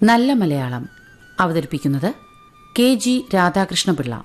നല്ല മലയാളം അവതരിപ്പിക്കുന്നത് K G Radhakrishna Pillai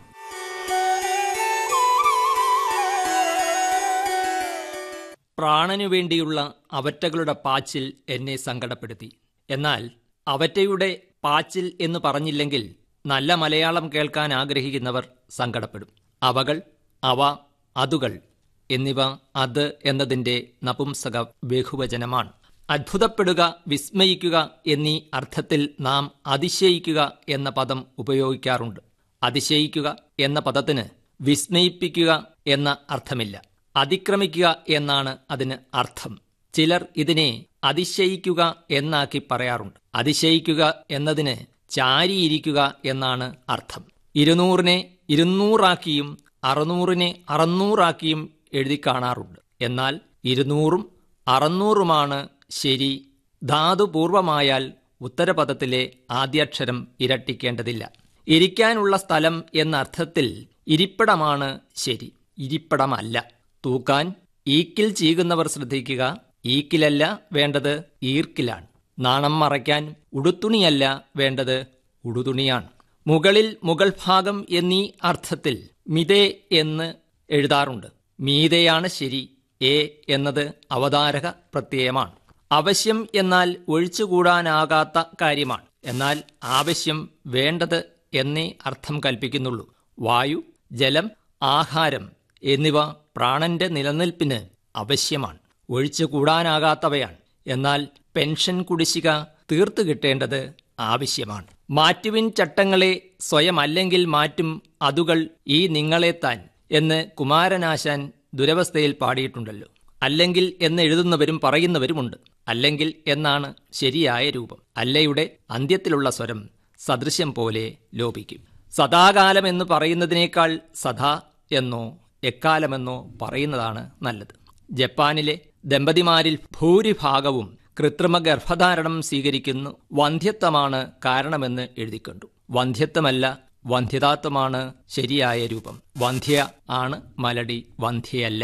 പ്രാണനു വേണ്ടിയുള്ള അവറ്റകളുടെ പാച്ചിൽ എന്നെ സങ്കടപ്പെടുത്തി എന്നാൽ അവറ്റയുടെ പാച്ചിൽ എന്ന് പറഞ്ഞില്ലെങ്കിൽ നല്ല മലയാളം കേൾക്കാൻ ആഗ്രഹിക്കുന്നവർ സങ്കടപ്പെടും അവകൾ അവ അതുകൾ എന്നിവ അത് എന്നതിൻ്റെ നപുംസക ബഹുവചനമാണ് അത്ഭുതപ്പെടുക വിസ്മയിക്കുക എന്നീ അർത്ഥത്തിൽ നാം അതിശയിക്കുക എന്ന പദം ഉപയോഗിക്കാറുണ്ട് അതിശയിക്കുക എന്ന പദത്തിന് വിസ്മയിപ്പിക്കുക എന്ന അർത്ഥമില്ല അതിക്രമിക്കുക എന്നാണ് അതിന് അർത്ഥം ചിലർ ഇതിനെ അതിശയിക്കുക എന്നാക്കി പറയാറുണ്ട് അതിശയിക്കുക എന്നതിന് ചാരിയിരിക്കുക എന്നാണ് അർത്ഥം ഇരുന്നൂറിനെ ഇരുന്നൂറാക്കിയും അറുന്നൂറിനെ അറുന്നൂറാക്കിയും എഴുതി കാണാറുണ്ട് എന്നാൽ ഇരുന്നൂറും അറുന്നൂറുമാണ് ശരി ധാതുപൂർവമായാൽ ഉത്തരപദത്തിലെ ആദ്യാക്ഷരം ഇരട്ടിക്കേണ്ടതില്ല ഇരിക്കാനുള്ള സ്ഥലം എന്ന അർത്ഥത്തിൽ ഇരിപ്പിടമാണ് ശരി ഇരിപ്പിടമല്ല തൂക്കാൻ ഈക്കിൽ ചീകുന്നവർ ശ്രദ്ധിക്കുക ഈക്കിലല്ല വേണ്ടത് ഈർക്കിലാണ് നാണം മറയ്ക്കാൻ ഉടുത്തുണിയല്ല വേണ്ടത് ഉടുതുണിയാണ് മുകളിൽ മുകൾ ഭാഗം എന്നീ അർത്ഥത്തിൽ മിതേ എന്ന് എഴുതാറുണ്ട് മീതയാണ് ശരി എ എന്നത് അവതാരക പ്രത്യയമാണ് അവശ്യം എന്നാൽ ഒഴിച്ചുകൂടാനാകാത്ത കാര്യമാണ് എന്നാൽ ആവശ്യം വേണ്ടത് എന്നേ അർത്ഥം കൽപ്പിക്കുന്നുള്ളൂ വായു ജലം ആഹാരം എന്നിവ പ്രാണന്റെ നിലനിൽപ്പിന് അവശ്യമാണ് ഒഴിച്ചുകൂടാനാകാത്തവയാണ് എന്നാൽ പെൻഷൻ കുടിശ്ശിക തീർത്തു കിട്ടേണ്ടത് ആവശ്യമാണ് മാറ്റുവിൻ ചട്ടങ്ങളെ സ്വയമല്ലെങ്കിൽ മാറ്റും അതുകൾ ഈ നിങ്ങളെ താൻ എന്ന് കുമാരനാശാൻ ദുരവസ്ഥയിൽ പാടിയിട്ടുണ്ടല്ലോ അല്ലെങ്കിൽ എന്ന് എഴുതുന്നവരും പറയുന്നവരുമുണ്ട് അല്ലെങ്കിൽ എന്നാണ് ശരിയായ രൂപം അല്ലയുടെ അന്ത്യത്തിലുള്ള സ്വരം സദൃശ്യം പോലെ ലോപിക്കും സദാകാലം എന്ന് പറയുന്നതിനേക്കാൾ സദാ എന്നോ എക്കാലമെന്നോ പറയുന്നതാണ് നല്ലത് ജപ്പാനിലെ ദമ്പതിമാരിൽ ഭൂരിഭാഗവും കൃത്രിമ ഗർഭധാരണം സ്വീകരിക്കുന്നു വന്ധ്യത്വമാണ് കാരണമെന്ന് എഴുതിക്കണ്ടു വന്ധ്യത്വമല്ല വന്ധ്യതാത്വമാണ് ശരിയായ രൂപം വന്ധ്യ ആണ് മലടി വന്ധ്യയല്ല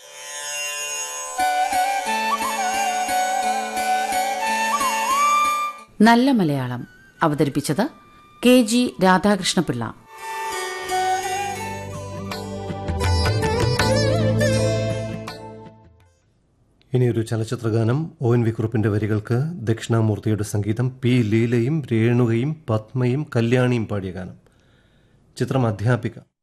നല്ല മലയാളം അവതരിപ്പിച്ചത് കെ ജി രാധാകൃഷ്ണപിള്ള ഇനിയൊരു ചലച്ചിത്രഗാനം ഒ എൻ വി കുറുപ്പിന്റെ വരികൾക്ക് ദക്ഷിണാമൂർത്തിയുടെ സംഗീതം പി ലീലയും രേണുകയും പത്മയും കല്യാണിയും പാടിയ ഗാനം ചിത്രം അധ്യാപിക